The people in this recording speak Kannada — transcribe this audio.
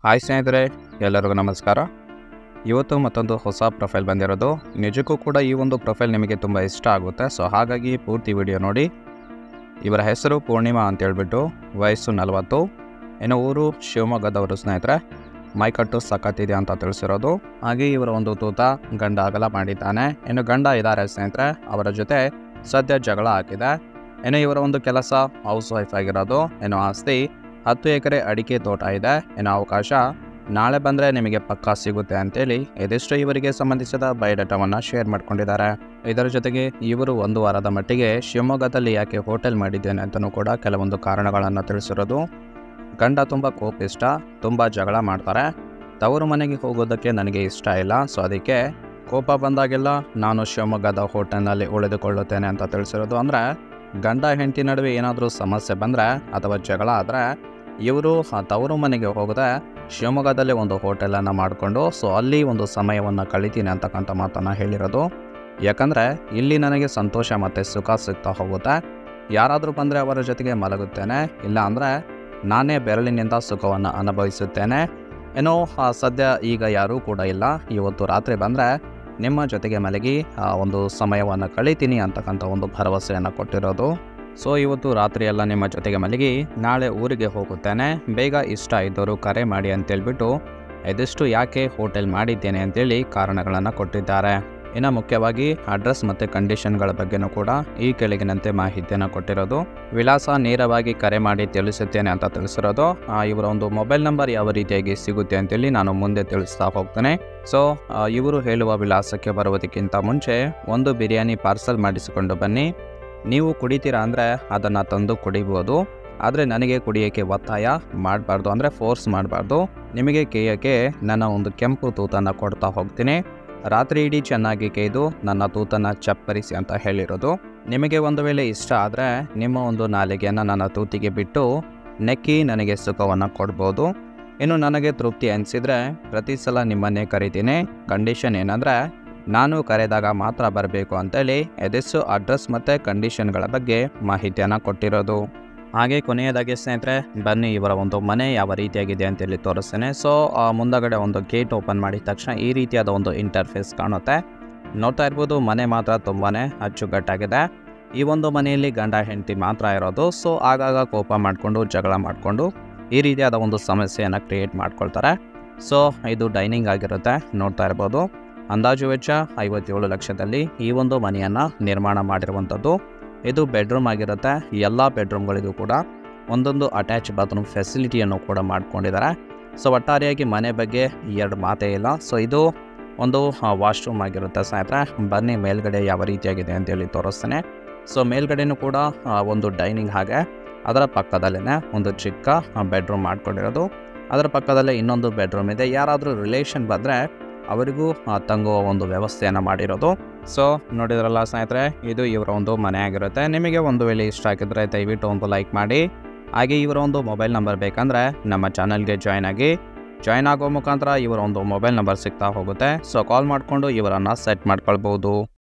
ಹಾಯ್ ಸ್ನೇಹಿತರೆ ಎಲ್ಲರಿಗೂ ನಮಸ್ಕಾರ ಇವತ್ತು ಮತ್ತೊಂದು ಹೊಸ ಪ್ರೊಫೈಲ್ ಬಂದಿರೋದು ನಿಜಕ್ಕೂ ಕೂಡ ಈ ಒಂದು ಪ್ರೊಫೈಲ್ ನಿಮಗೆ ತುಂಬ ಇಷ್ಟ ಆಗುತ್ತೆ ಸೊ ಹಾಗಾಗಿ ಪೂರ್ತಿ ವಿಡಿಯೋ ನೋಡಿ ಇವರ ಹೆಸರು ಪೂರ್ಣಿಮಾ ಅಂತ ಹೇಳ್ಬಿಟ್ಟು ವಯಸ್ಸು ನಲವತ್ತು ಇನ್ನು ಊರು ಶಿವಮೊಗ್ಗದವರು ಸ್ನೇಹಿತರೆ ಮೈಕಟ್ಟು ಸಖತ್ತಿದೆ ಅಂತ ತಿಳಿಸಿರೋದು ಹಾಗೆ ಇವರ ಒಂದು ತೂತ ಗಂಡ ಅಗಲ ಮಾಡಿದ್ದಾನೆ ಇನ್ನು ಗಂಡ ಇದ್ದಾರೆ ಸ್ನೇಹಿತರೆ ಅವರ ಜೊತೆ ಸದ್ಯ ಜಗಳ ಹಾಕಿದೆ ಇನ್ನು ಇವರ ಒಂದು ಕೆಲಸ ಹೌಸ್ ವೈಫ್ ಆಗಿರೋದು ಇನ್ನು ಆಸ್ತಿ ಹತ್ತು ಎಕರೆ ಅಡಿಕೆ ತೋಟ ಇದೆ ಇನ್ನು ಅವಕಾಶ ನಾಳೆ ಬಂದರೆ ನಿಮಗೆ ಪಕ್ಕಾ ಸಿಗುತ್ತೆ ಅಂತೇಳಿ ಇದಿಷ್ಟು ಇವರಿಗೆ ಸಂಬಂಧಿಸಿದ ಬಯೋಡಾಟಾವನ್ನು ಶೇರ್ ಮಾಡ್ಕೊಂಡಿದ್ದಾರೆ ಇದರ ಜೊತೆಗೆ ಇವರು ಒಂದು ವಾರದ ಮಟ್ಟಿಗೆ ಶಿವಮೊಗ್ಗದಲ್ಲಿ ಯಾಕೆ ಹೋಟೆಲ್ ಮಾಡಿದ್ದೇನೆ ಅಂತಲೂ ಕೂಡ ಕೆಲವೊಂದು ಕಾರಣಗಳನ್ನು ತಿಳಿಸಿರೋದು ಗಂಡ ತುಂಬ ಕೋಪಿಷ್ಟ ತುಂಬ ಜಗಳ ಮಾಡ್ತಾರೆ ತವರು ಮನೆಗೆ ಹೋಗೋದಕ್ಕೆ ನನಗೆ ಇಷ್ಟ ಇಲ್ಲ ಸೊ ಅದಕ್ಕೆ ಕೋಪ ಬಂದಾಗೆಲ್ಲ ನಾನು ಶಿವಮೊಗ್ಗದ ಹೋಟೆಲ್ನಲ್ಲಿ ಉಳಿದುಕೊಳ್ಳುತ್ತೇನೆ ಅಂತ ತಿಳಿಸಿರೋದು ಅಂದರೆ ಗಂಡ ಹೆಂಡತಿ ನಡುವೆ ಏನಾದರೂ ಸಮಸ್ಯೆ ಬಂದರೆ ಅಥವಾ ಜಗಳ ಆದರೆ ಇವರು ಆ ತವರು ಮನೆಗೆ ಹೋಗದೆ ಶಿವಮೊಗ್ಗದಲ್ಲಿ ಒಂದು ಹೋಟೆಲನ್ನು ಮಾಡಿಕೊಂಡು ಸೊ ಅಲ್ಲಿ ಒಂದು ಸಮಯವನ್ನು ಕಳಿತೀನಿ ಅಂತಕ್ಕಂಥ ಮಾತನ್ನು ಹೇಳಿರೋದು ಯಾಕಂದರೆ ಇಲ್ಲಿ ನನಗೆ ಸಂತೋಷ ಮತ್ತು ಸುಖ ಸಿಗ್ತಾ ಹೋಗುತ್ತೆ ಯಾರಾದರೂ ಬಂದರೆ ಅವರ ಜೊತೆಗೆ ಮಲಗುತ್ತೇನೆ ಇಲ್ಲ ಅಂದರೆ ನಾನೇ ಬೆರಳಿನಿಂದ ಸುಖವನ್ನು ಅನುಭವಿಸುತ್ತೇನೆ ಏನೋ ಆ, ಸದ್ಯ ಈಗ ಯಾರೂ ಕೂಡ ಇಲ್ಲ ಇವತ್ತು ರಾತ್ರಿ ಬಂದರೆ ನಿಮ್ಮ ಜೊತೆಗೆ ಮಲಗಿ ಆ ಒಂದು ಸಮಯವನ್ನು ಕಳಿತೀನಿ ಅಂತಕ್ಕಂಥ ಒಂದು ಭರವಸೆಯನ್ನು ಕೊಟ್ಟಿರೋದು ಸೊ ಇವತ್ತು ರಾತ್ರಿ ಎಲ್ಲ ನಿಮ್ಮ ಜೊತೆಗೆ ಮಲಗಿ ನಾಳೆ ಊರಿಗೆ ಹೋಗುತ್ತೇನೆ ಬೇಗ ಇಷ್ಟ ಇದ್ದವರು ಕರೆ ಮಾಡಿ ಅಂತೇಳ್ಬಿಟ್ಟು ಇದಿಷ್ಟು ಯಾಕೆ ಹೋಟೆಲ್ ಮಾಡಿದ್ದೇನೆ ಅಂತೇಳಿ ಕಾರಣಗಳನ್ನು ಕೊಟ್ಟಿದ್ದಾರೆ ಇನ್ನು ಮುಖ್ಯವಾಗಿ ಅಡ್ರೆಸ್ ಮತ್ತು ಕಂಡೀಷನ್ಗಳ ಬಗ್ಗೆನೂ ಕೂಡ ಈ ಕೆಳಗಿನಂತೆ ಮಾಹಿತಿಯನ್ನು ಕೊಟ್ಟಿರೋದು ವಿಳಾಸ ನೇರವಾಗಿ ಕರೆ ಮಾಡಿ ತಿಳಿಸುತ್ತೇನೆ ಅಂತ ತಿಳಿಸಿರೋದು ಆ, ಇವರ ಒಂದು ಮೊಬೈಲ್ ನಂಬರ್ ಯಾವ ರೀತಿಯಾಗಿ ಸಿಗುತ್ತೆ ಅಂತೇಳಿ ನಾನು ಮುಂದೆ ತಿಳಿಸ್ತಾ ಹೋಗ್ತೇನೆ ಸೊ ಆ, ಇವರು ಹೇಳುವ ವಿಳಾಸಕ್ಕೆ ಬರುವುದಕ್ಕಿಂತ ಮುಂಚೆ ಒಂದು ಬಿರಿಯಾನಿ ಪಾರ್ಸಲ್ ಮಾಡಿಸಿಕೊಂಡು ಬನ್ನಿ ನೀವು ಕುಡಿತೀರಾ ಅಂದರೆ ಅದನ್ನು ತಂದು ಕುಡಿಬೋದು ಆದರೆ ನನಗೆ ಕುಡಿಯೋಕ್ಕೆ ಒತ್ತಾಯ ಮಾಡಬಾರ್ದು ಅಂದರೆ ಫೋರ್ಸ್ ಮಾಡಬಾರ್ದು ನಿಮಗೆ ಕೇಯೋಕ್ಕೆ ನನ್ನ ಒಂದು ಕೆಂಪು ತೂತನ್ನು ಕೊಡ್ತಾ ಹೋಗ್ತೀನಿ ರಾತ್ರಿ ಇಡೀ ಚೆನ್ನಾಗಿ ಕೇಯ್ದು ನನ್ನ ತೂತನ್ನು ಚಪ್ಪರಿಸಿ ಅಂತ ಹೇಳಿರೋದು ನಿಮಗೆ ಒಂದು ವೇಳೆ ಇಷ್ಟ ಆದರೆ ನಿಮ್ಮ ಒಂದು ನಾಲಿಗೆಯನ್ನು ನನ್ನ ತೂತಿಗೆ ಬಿಟ್ಟು ನೆಕ್ಕಿ ನನಗೆ ಸುಖವನ್ನು ಕೊಡ್ಬೋದು ಇನ್ನು ನನಗೆ ತೃಪ್ತಿ ಅನಿಸಿದರೆ ಪ್ರತಿ ಸಲ ನಿಮ್ಮನ್ನೇ ಕರಿತೀನಿ ಕಂಡೀಷನ್ ಏನಂದರೆ ನಾನು ಕರೆದಾಗ ಮಾತ್ರ ಬರಬೇಕು ಅಂತೇಳಿ ಎದೆಸ್ಸು ಅಡ್ರೆಸ್ ಮತ್ತು ಕಂಡೀಷನ್ಗಳ ಬಗ್ಗೆ ಮಾಹಿತಿಯನ್ನು ಕೊಟ್ಟಿರೋದು ಹಾಗೆ ಕೊನೆಯದಾಗಿ ಸ್ನೇಹಿತರೆ ಬನ್ನಿ ಇವರ ಒಂದು ಮನೆ ಯಾವ ರೀತಿಯಾಗಿದೆ ಅಂತೇಳಿ ತೋರಿಸ್ತೇನೆ ಸೊ ಮುಂದಗಡೆ ಒಂದು ಗೇಟ್ ಓಪನ್ ಮಾಡಿದ ತಕ್ಷಣ ಈ ರೀತಿಯಾದ ಒಂದು ಇಂಟರ್ಫೇಸ್ ಕಾಣುತ್ತೆ ನೋಡ್ತಾ ಇರ್ಬೋದು ಮನೆ ಮಾತ್ರ ತುಂಬಾ ಅಚ್ಚುಕಟ್ಟಾಗಿದೆ ಈ ಒಂದು ಮನೆಯಲ್ಲಿ ಗಂಡ ಹೆಂಡತಿ ಮಾತ್ರ ಇರೋದು ಸೊ ಆಗಾಗ ಕೋಪ ಮಾಡಿಕೊಂಡು ಜಗಳ ಮಾಡಿಕೊಂಡು ಈ ರೀತಿಯಾದ ಒಂದು ಸಮಸ್ಯೆಯನ್ನು ಕ್ರಿಯೇಟ್ ಮಾಡ್ಕೊಳ್ತಾರೆ ಸೊ ಇದು ಡೈನಿಂಗ್ ಆಗಿರುತ್ತೆ ನೋಡ್ತಾ ಇರ್ಬೋದು ಅಂದಾಜು ವೆಚ್ಚ ಐವತ್ತೇಳು ಲಕ್ಷದಲ್ಲಿ ಈ ಒಂದು ಮನೆಯನ್ನು ನಿರ್ಮಾಣ ಮಾಡಿರುವಂಥದ್ದು ಇದು ಬೆಡ್ರೂಮ್ ಆಗಿರುತ್ತೆ ಎಲ್ಲ ಬೆಡ್ರೂಮ್ಗಳಿಗೂ ಕೂಡ ಒಂದೊಂದು ಅಟ್ಯಾಚ್ ಬಾತ್ರೂಮ್ ಫೆಸಿಲಿಟಿಯನ್ನು ಕೂಡ ಮಾಡ್ಕೊಂಡಿದ್ದಾರೆ ಸೊ ಒಟ್ಟಾರೆಯಾಗಿ ಮನೆ ಬಗ್ಗೆ ಎರಡು ಮಾತೇ ಇಲ್ಲ ಸೊ ಇದು ಒಂದು ವಾಶ್ರೂಮ್ ಆಗಿರುತ್ತೆ ಸ್ನೇಹಿತರೆ ಬನ್ನಿ ಮೇಲ್ಗಡೆ ಯಾವ ರೀತಿಯಾಗಿದೆ ಅಂತೇಳಿ ತೋರಿಸ್ತೇನೆ ಸೊ ಮೇಲ್ಗಡೆನೂ ಕೂಡ ಆ, ಒಂದು ಡೈನಿಂಗ್ ಹಾಗೆ ಅದರ ಪಕ್ಕದಲ್ಲೇ ಒಂದು ಚಿಕ್ಕ ಬೆಡ್ರೂಮ್ ಮಾಡ್ಕೊಂಡಿರೋದು ಅದರ ಪಕ್ಕದಲ್ಲೇ ಇನ್ನೊಂದು ಬೆಡ್ರೂಮ್ ಇದೆ ಯಾರಾದರೂ ರಿಲೇಷನ್ ಬಂದರೆ ಅವರಿಗೂ ಆ, ತಂಗುವ ಒಂದು ವ್ಯವಸ್ಥೆಯನ್ನು ಮಾಡಿರೋದು ಸೊ ನೋಡಿದ್ರಲ್ಲ ಸ್ನೇಹಿತರೆ ಇದು ಇವರ ಒಂದು ಮನೆ ಆಗಿರುತ್ತೆ ನಿಮಗೆ ಒಂದು ವೇಳೆ ಇಷ್ಟ ಆಗಿದ್ರೆ ದಯವಿಟ್ಟು ಒಂದು ಲೈಕ್ ಮಾಡಿ ಹಾಗೆ ಇವರ ಒಂದು ಮೊಬೈಲ್ ನಂಬರ್ ಬೇಕಂದರೆ ನಮ್ಮ ಚಾನಲ್ಗೆ ಜಾಯ್ನ್ ಆಗಿ ಜಾಯ್ನ್ ಆಗೋ ಮುಖಾಂತರ ಇವರ ಒಂದು ಮೊಬೈಲ್ ನಂಬರ್ ಸಿಗ್ತಾ ಹೋಗುತ್ತೆ ಸೊ ಕಾಲ್ ಮಾಡಿಕೊಂಡು ಇವರನ್ನು ಸೆಟ್ ಮಾಡ್ಕೊಳ್ಬೋದು